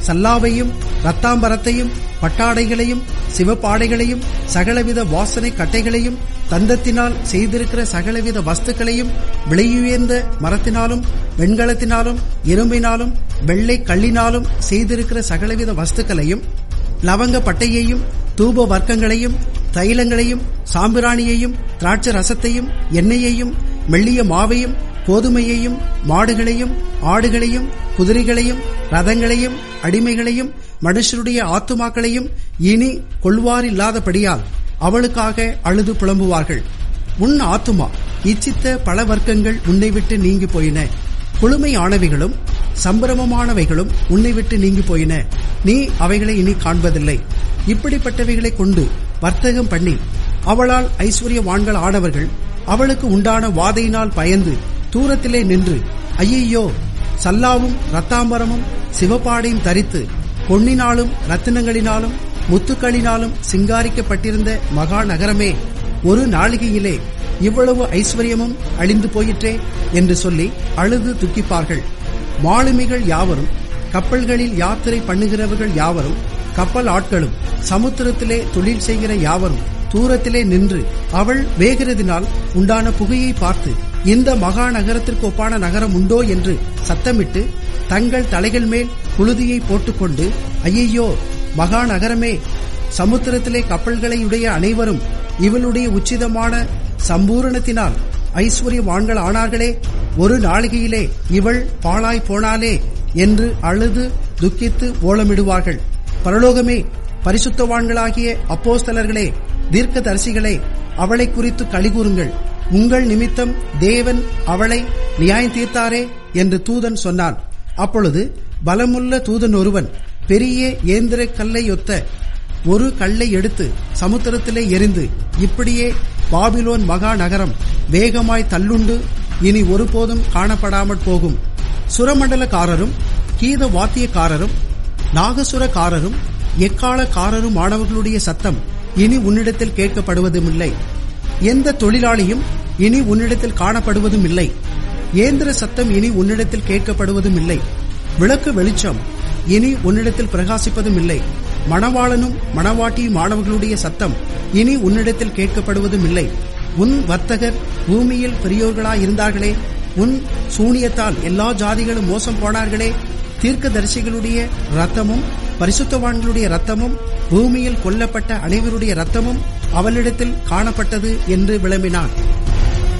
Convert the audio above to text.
சல்லாவையும் ரத்தாம்பரத்தையும் பட்டாடைகளையும் சிவப்பாடைகளையும் சகலவித வாசனை கட்டைகளையும் தந்தத்தினால் செய்திருக்கிற சகலவித வஸ்துக்களையும் விலையுயர்ந்த மரத்தினாலும் வெண்கலத்தினாலும் இரும்பினாலும் வெள்ளை கல்லினாலும் செய்திருக்கிற சகலவித வஸ்துக்களையும் லவங்க பட்டையையும் தூப வர்க்கங்களையும் தைலங்களையும் சாம்பிராணியையும் திராட்சை ரசத்தையும் எண்ணெயையும் மெல்லிய மாவையும் கோதுமையையும் மாடுகளையும் ஆடுகளையும் குதிரைகளையும் ரதங்களையும் அடிமைகளையும் மனுஷருடைய ஆத்துமாக்களையும் இனி கொள்வாரில்லாதபடியால் அவளுக்காக அழுது புலம்புவார்கள் உன் ஆத்துமா இச்சித்த பல வர்க்கங்கள் உன்னை விட்டு நீங்கி போயின குளுமையானவைகளும் சம்பிரமமானவைகளும் உன்னை விட்டு நீங்கி போயின நீ அவைகளை இனி காண்பதில்லை இப்படிப்பட்டவைகளை கொண்டு வர்த்தகம் பண்ணி அவளால் ஐஸ்வர்யவான்கள் ஆனவர்கள் அவளுக்கு உண்டான வாதையினால் பயந்து தூரத்திலே நின்று ஐயையோ சல்லாவும் ரத்தாம்பரமும் சிவப்பாடையும் தரித்து பொன்னினாலும் ரத்தினங்களினாலும் முத்துக்களினாலும் சிங்காரிக்கப்பட்டிருந்த மகா நகரமே ஒரு நாளிகையிலே இவ்வளவு ஐஸ்வர்யமும் அழிந்து போயிற்றே என்று சொல்லி அழுது துக்கிப்பார்கள் மாலுமிகள் யாவரும் கப்பல்களில் யாத்திரை பண்ணுகிறவர்கள் யாவரும் கப்பல் ஆட்களும் சமுத்திரத்திலே தொழில் செய்கிற யாவரும் தூரத்திலே நின்று அவள் வேகிறதினால் உண்டான புகையை பார்த்து இந்த மகா நகரத்திற்கு ஒப்பான நகரம் உண்டோ என்று சத்தமிட்டு தங்கள் தலைகள் மேல் புழுதியை போட்டுக்கொண்டு ஐயையோ மகா நகரமே சமுத்திரத்திலே கப்பல்களை உடைய அனைவரும் இவளுடைய உச்சிதமான சம்பூரணத்தினால் ஐஸ்வர்யவான்கள் ஆனார்களே ஒரு நாளிகையிலே இவள் பாழாய் போனாலே என்று அழுது துக்கித்து ஓலமிடுவார்கள் பரலோகமே பரிசுத்தவான்களாகிய அப்போஸ்தலர்களே தீர்க்கதரிசிகளே அவளை குறித்து கலிகூறுங்கள் உங்கள் நிமித்தம் தேவன் அவளை நியாயம் தீர்த்தாரே என்று தூதன் சொன்னான் அப்பொழுது பலமுள்ள தூதன் ஒருவன் பெரிய ஏந்திர கல்லையொத்த ஒரு கல்லை எடுத்து சமுத்திரத்திலே எரிந்து இப்படியே பாபிலோன் மகா நகரம் வேகமாய் தள்ளுண்டு இனி ஒருபோதும் காணப்படாமற் போகும் சுரமண்டலக்காரரும் கீத வாத்தியக்காரரும் நாகசுரக்காரரும் எக்காலக்காரரும் மாணவர்களுடைய சத்தம் இனி உன்னிடத்தில் கேட்கப்படுவதுமில்லை எந்த தொழிலாளியும் இனி உன்னிடத்தில் காணப்படுவதும் இல்லை ஏந்திர சத்தம் இனி உன்னிடத்தில் கேட்கப்படுவதும் இல்லை விளக்கு வெளிச்சம் இனி உன்னிடத்தில் பிரகாசிப்பதும் இல்லை மணவாளனும் மணவாட்டியும் மாணவர்களுடைய சத்தம் இனி உன்னிடத்தில் கேட்கப்படுவதும் இல்லை உன் வர்த்தகர் பூமியில் பெரியோர்களாயிருந்தார்களே உன் சூனியத்தால் எல்லா ஜாதிகளும் மோசம் போனார்களே தீர்க்கதரிசிகளுடைய ரத்தமும் பரிசுத்தவான்களுடைய ரத்தமும் பூமியில் கொல்லப்பட்ட அனைவருடைய ரத்தமும் அவளிடத்தில் காணப்பட்டது என்று விளம்பினான்